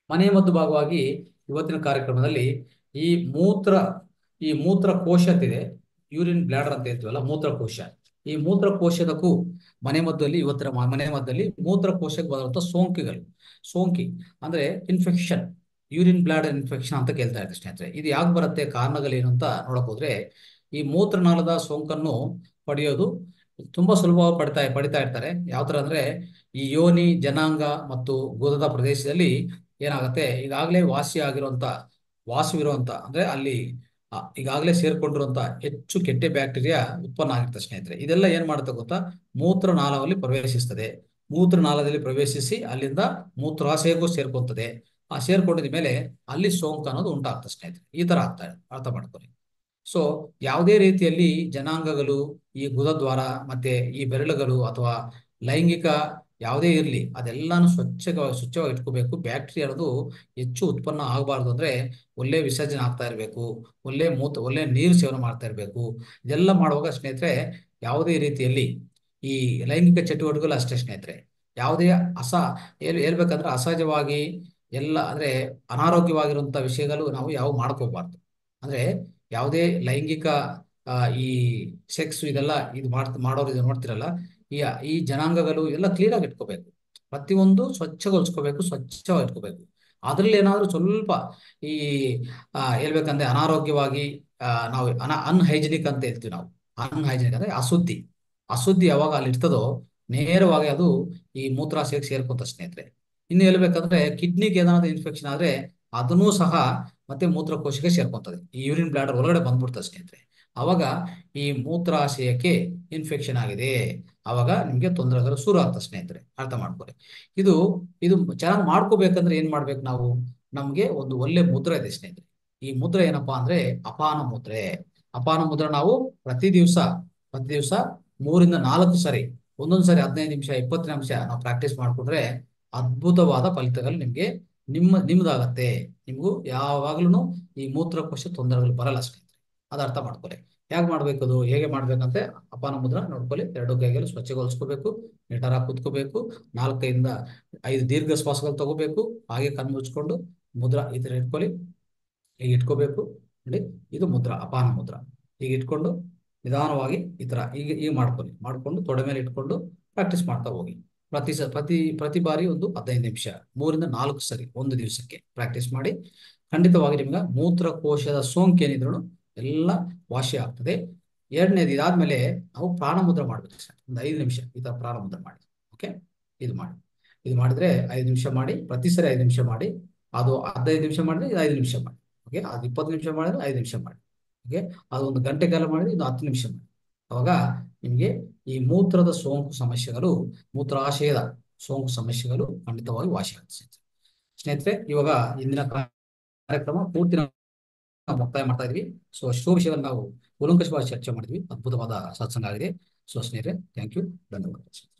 ಮನೆಮದ್ದು ಭಾಗವಾಗಿ ಇವತ್ತಿನ ಕಾರ್ಯಕ್ರಮದಲ್ಲಿ ಈ ಮೂತ್ರ ಈ ಮೂತ್ರಕೋಶ ಅಂತಿದೆ ಯೂರಿನ್ ಬ್ಲಾಡರ್ ಅಂತ ಹೇಳ್ತೀವಲ್ಲ ಮೂತ್ರಕೋಶ ಈ ಮೂತ್ರಕೋಶದಕ್ಕೂ ಮನೆಮದ್ದಲ್ಲಿ ಇವತ್ತಿನ ಮ- ಮನೆಮದ್ದಲ್ಲಿ ಮೂತ್ರಕೋಶಕ್ಕೆ ಬರುವಂತ ಸೋಂಕಿಗಳು ಸೋಂಕಿ ಅಂದ್ರೆ ಇನ್ಫೆಕ್ಷನ್ ಯೂರಿನ್ ಬ್ಲಾಡರ್ ಇನ್ಫೆಕ್ಷನ್ ಅಂತ ಕೇಳ್ತಾ ಇರ್ತಾರೆ ಸ್ನೇಹಿತರೆ ಇದು ಯಾಕೆ ಬರುತ್ತೆ ಕಾರಣಗಳೇನು ಅಂತ ನೋಡಕ್ ಹೋದ್ರೆ ಈ ಮೂತ್ರನಾಳದ ಸೋಂಕನ್ನು ಪಡೆಯೋದು ತುಂಬಾ ಸುಲಭವಾಗಿ ಪಡಿತಾ ಪಡಿತಾ ಇರ್ತಾರೆ ಯಾವ ತರ ಅಂದ್ರೆ ಈ ಯೋನಿ ಜನಾಂಗ ಮತ್ತು ಗುದದ ಪ್ರದೇಶದಲ್ಲಿ ಏನಾಗುತ್ತೆ ಈಗಾಗಲೇ ವಾಸಿ ಆಗಿರುವಂತ ವಾಸವಿರುವಂತ ಅಂದ್ರೆ ಅಲ್ಲಿ ಆ, ಈಗಾಗಲೇ ಸೇರ್ಕೊಂಡಿರುವಂತ ಹೆಚ್ಚು ಕೆಟ್ಟ ಬ್ಯಾಕ್ಟೀರಿಯಾ ಉತ್ಪನ್ನ ಆಗಿರ್ತದೆ ಸ್ನೇಹಿತರೆ ಇದೆಲ್ಲ ಏನ್ ಮಾಡುತ್ತೆ ಗೊತ್ತಾ ಮೂತ್ರನಾಳದಲ್ಲಿ ಪ್ರವೇಶಿಸ್ತದೆ ಮೂತ್ರನಾಳದಲ್ಲಿ ಪ್ರವೇಶಿಸಿ ಅಲ್ಲಿಂದ ಮೂತ್ರಾಶಯಕ್ಕೂ ಸೇರ್ಕೊಂತದೆ ಆ ಸೇರ್ಕೊಂಡಿದ ಮೇಲೆ ಅಲ್ಲಿ ಸೋಂಕು ಅನ್ನೋದು ಉಂಟಾಗ್ತದೆ ಸ್ನೇಹಿತರೆ ಈ ತರ ಆಗ್ತಾ ಇದೆ ಅರ್ಥ ಮಾಡ್ಕೊಳ್ಳಿ ಸೊ ಯಾವುದೇ ರೀತಿಯಲ್ಲಿ ಜನಾಂಗಗಳು ಈ ಗುದದ್ವಾರ ಮತ್ತೆ ಈ ಬೆರಳುಗಳು ಅಥವಾ ಲೈಂಗಿಕ ಯಾವುದೇ ಇರಲಿ ಅದೆಲ್ಲಾನು ಸ್ವಚ್ಛವಾಗಿ ಸ್ವಚ್ಛವಾಗಿ ಇಟ್ಕೋಬೇಕು ಬ್ಯಾಕ್ಟೀರಿಯಾ ಅನ್ನೋದು ಹೆಚ್ಚು ಉತ್ಪನ್ನ ಆಗಬಾರ್ದು ಅಂದ್ರೆ ಒಳ್ಳೆ ವಿಸರ್ಜನೆ ಆಗ್ತಾ ಇರಬೇಕು ಒಳ್ಳೆ ಮೂತ್ರ ಒಳ್ಳೆ ನೀರು ಸೇವನೆ ಮಾಡ್ತಾ ಇರಬೇಕು ಇದೆಲ್ಲ ಮಾಡುವಾಗ ಸ್ನೇಹಿತರೆ ಯಾವುದೇ ರೀತಿಯಲ್ಲಿ ಈ ಲೈಂಗಿಕ ಚಟುವಟಿಕೆಗಳು ಅಷ್ಟೇ ಸ್ನೇಹಿತರೆ ಯಾವುದೇ ಅಸ ಹೇಳ್ ಹೇಳ್ಬೇಕಂದ್ರೆ ಅಸಹಜವಾಗಿ ಎಲ್ಲ ಅಂದ್ರೆ ಅನಾರೋಗ್ಯವಾಗಿರುವಂತ ವಿಷಯಗಳು ನಾವು ಯಾವ ಮಾಡ್ಕೋಬಾರ್ದು ಅಂದ್ರೆ ಯಾವುದೇ ಲೈಂಗಿಕ ಆ, ಈ ಸೆಕ್ಸ್ ಇದೆಲ್ಲ ಇದು ಮಾಡ್ ಮಾಡೋರು ಇದು ನೋಡ್ತಿರಲ್ಲ ಈ ಈ ಜನಾಂಗಗಳು ಎಲ್ಲ ಕ್ಲೀನ್ ಆಗಿ ಇಟ್ಕೋಬೇಕು ಪ್ರತಿಯೊಂದು ಸ್ವಚ್ಛಗೊಳಿಸ್ಕೋಬೇಕು ಸ್ವಚ್ಛವಾಗಿ ಇಟ್ಕೋಬೇಕು ಅದ್ರಲ್ಲಿ ಏನಾದ್ರೂ ಸ್ವಲ್ಪ ಈ ಆ, ಹೇಳ್ಬೇಕಂದ್ರೆ ಅನಾರೋಗ್ಯವಾಗಿ ಆ, ನಾವು ಅನ ಅನ್ಹೈಜಿನಿಕ್ ಅಂತ ಹೇಳ್ತೀವಿ ನಾವು ಅನ್ಹೈಜಿನಿಕ್ ಅಂದ್ರೆ ಅಶುದ್ಧಿ ಅಶುದ್ಧಿ ಯಾವಾಗ ಅಲ್ಲಿ ಇರ್ತದೋ ನೇರವಾಗಿ ಅದು ಈ ಮೂತ್ರಾಶಯಕ್ಕೆ ಸೇರ್ಕೊಂತ ಸ್ನೇಹಿತರೆ ಇನ್ನು ಹೇಳ್ಬೇಕಂದ್ರೆ ಕಿಡ್ನಿಗೆ ಏನಾದ್ರು ಇನ್ಫೆಕ್ಷನ್ ಆದ್ರೆ ಅದನ್ನೂ ಸಹ ಮತ್ತೆ ಮೂತ್ರಕೋಶಕ್ಕೆ ಸೇರ್ಕೊಂತದೆ ಈ ಯೂರಿನ್ ಬ್ಲಾಡರ್ ಒಳಗಡೆ ಬಂದ್ಬಿಡ್ತದೆ ಸ್ನೇಹಿತರೆ ಅವಾಗ ಈ ಮೂತ್ರಾಶಯಕ್ಕೆ ಇನ್ಫೆಕ್ಷನ್ ಆಗಿದೆ ಅವಾಗ ನಿಮ್ಗೆ ತೊಂದರೆಗಳು ಶುರು ಆಗ್ತದೆ ಸ್ನೇಹಿತರೆ ಅರ್ಥ ಮಾಡ್ಕೊಳ್ಳಿ ಇದು ಇದು ಚೆನ್ನಾಗಿ ಮಾಡ್ಕೋಬೇಕಂದ್ರೆ ಏನ್ ಮಾಡ್ಬೇಕು ನಾವು ನಮ್ಗೆ ಒಂದು ಒಳ್ಳೆ ಮುದ್ರೆ ಇದೆ ಸ್ನೇಹಿತರೆ ಈ ಮುದ್ರೆ ಏನಪ್ಪಾ ಅಂದ್ರೆ ಅಪಾನ ಮುದ್ರೆ ಅಪಾನ ಮುದ್ರೆ ನಾವು ಪ್ರತಿ ದಿವಸ ಪ್ರತಿ ದಿವಸ ಮೂರಿಂದ ನಾಲ್ಕು ಸರಿ ಒಂದೊಂದು ಸರಿ ಹದಿನೈದು ನಿಮಿಷ ಇಪ್ಪತ್ತು ನಿಮಿಷ ನಾವು ಪ್ರಾಕ್ಟೀಸ್ ಮಾಡ್ಕೊಂಡ್ರೆ ಅದ್ಭುತವಾದ ಫಲಿತಗಳು ನಿಮ್ಗೆ ನಿಮ್ಮ ನಿಮ್ದಾಗತ್ತೆ ನಿಮ್ಗೂ ಯಾವಾಗ್ಲೂ ಈ ಮೂತ್ರಕೋಶ ತೊಂದರೆಗಳು ಬರಲ್ಲ ಸ್ನೇಹಿತರೆ ಅದು ಅರ್ಥ ಮಾಡ್ಕೊಳ್ಳಿ ಹೇಗೆ ಮಾಡ್ಬೇಕು ಅದು ಹೇಗೆ ಮಾಡ್ಬೇಕಂತ ಅಪಾನ ಮುದ್ರ ನೋಡ್ಕೊಳ್ಳಿ ಎರಡು ಕೈಗಳು ಸ್ವಚ್ಛಗೊಳಿಸ್ಕೋಬೇಕು ನಿಟಾರಾಗಿ ಕೂತ್ಕೋಬೇಕು ನಾಲ್ಕೈದಿಂದ ಐದು ದೀರ್ಘ ಶ್ವಾಸಗಳು ತಗೋಬೇಕು ಹಾಗೆ ಕಣ್ಣು ಮುಚ್ಕೊಂಡು ಮುದ್ರ ಈ ತರ ಇಟ್ಕೊಳ್ಳಿ ಹೀಗೆ ಇಟ್ಕೋಬೇಕು ನೋಡಿ ಇದು ಮುದ್ರ ಅಪಾನ ಮುದ್ರ ಹೀಗೆ ಇಟ್ಕೊಂಡು ನಿಧಾನವಾಗಿ ಈ ತರ ಹೀಗೆ ಹೀಗೆ ಮಾಡ್ಕೊಳ್ಳಿ ಮಾಡ್ಕೊಂಡು ತೊಡೆ ಮೇಲೆ ಇಟ್ಕೊಂಡು ಪ್ರಾಕ್ಟೀಸ್ ಮಾಡ್ತಾ ಹೋಗಿ ಪ್ರತಿ ಸ ಪ್ರತಿ ಪ್ರತಿ ಬಾರಿ ಒಂದು ಹದಿನೈದು ನಿಮಿಷ ಮೂರಿಂದ ನಾಲ್ಕು ಸರಿ ಒಂದು ದಿವಸಕ್ಕೆ ಪ್ರಾಕ್ಟೀಸ್ ಮಾಡಿ ಖಂಡಿತವಾಗಿ ನಿಮ್ಗೆ ಮೂತ್ರಕೋಶದ ಸೋಂಕು ಏನಿದ್ರು ಎಲ್ಲ ವಾಸಿ ಆಗ್ತದೆ ಎರಡನೇದು ಇದಾದ್ಮೇಲೆ ನಾವು ಪ್ರಾಣಮುದ್ರ ಮಾಡ್ಬೇಕು ಸರ್ ಒಂದು ಐದು ನಿಮಿಷ ಈ ತರ ಪ್ರಾಣಮುದ್ರ ಮಾಡಿ ಓಕೆ ಇದು ಮಾಡಿ ಇದು ಮಾಡಿದ್ರೆ ಐದು ನಿಮಿಷ ಮಾಡಿ ಪ್ರತಿ ಸರಿ ಐದು ನಿಮಿಷ ಮಾಡಿ ಅದು ಹದಿನೈದು ನಿಮಿಷ ಮಾಡಿದ್ರೆ ಇದು ಐದು ನಿಮಿಷ ಮಾಡಿ ಓಕೆ ಅದು ಇಪ್ಪತ್ತು ನಿಮಿಷ ಮಾಡಿದ್ರೆ ಐದು ನಿಮಿಷ ಮಾಡಿ ಓಕೆ ಅದು ಒಂದು ಗಂಟೆ ಕಾಲ ಮಾಡಿದ್ರೆ ಇದು ಹತ್ತು ನಿಮಿಷ ಮಾಡಿ ಅವಾಗ ನಿಮ್ಗೆ ಈ ಮೂತ್ರದ ಸೋಂಕು ಸಮಸ್ಯೆಗಳು ಮೂತ್ರಾಶಯದ ಸೋಂಕು ಸಮಸ್ಯೆಗಳು ಖಂಡಿತವಾಗಿ ವಾಸಿ ಆಗುತ್ತೆ ಸ್ನೇಹಿತರೆ ಸ್ನೇಹಿತರೆ ಇವಾಗ ಇಂದಿನ ಕಾರ್ಯಕ್ರಮ ಪೂರ್ತಿ ನಾವು ಮುಕ್ತಾಯ ಮಾಡ್ತಾ ಇದ್ವಿ ಸೊ ಅಷ್ಟೋ ವಿಷಯವನ್ನು ನಾವು ಕೂಲಂಕಷವಾಗಿ ಚರ್ಚೆ ಮಾಡಿದ್ವಿ ಅದ್ಭುತವಾದ ಸತ್ಸಂಗ ಆಗಿದೆ ಸೊ ಸ್ನೇಹಿತರೆ ಥ್ಯಾಂಕ್ ಯು ಧನ್ಯವಾದ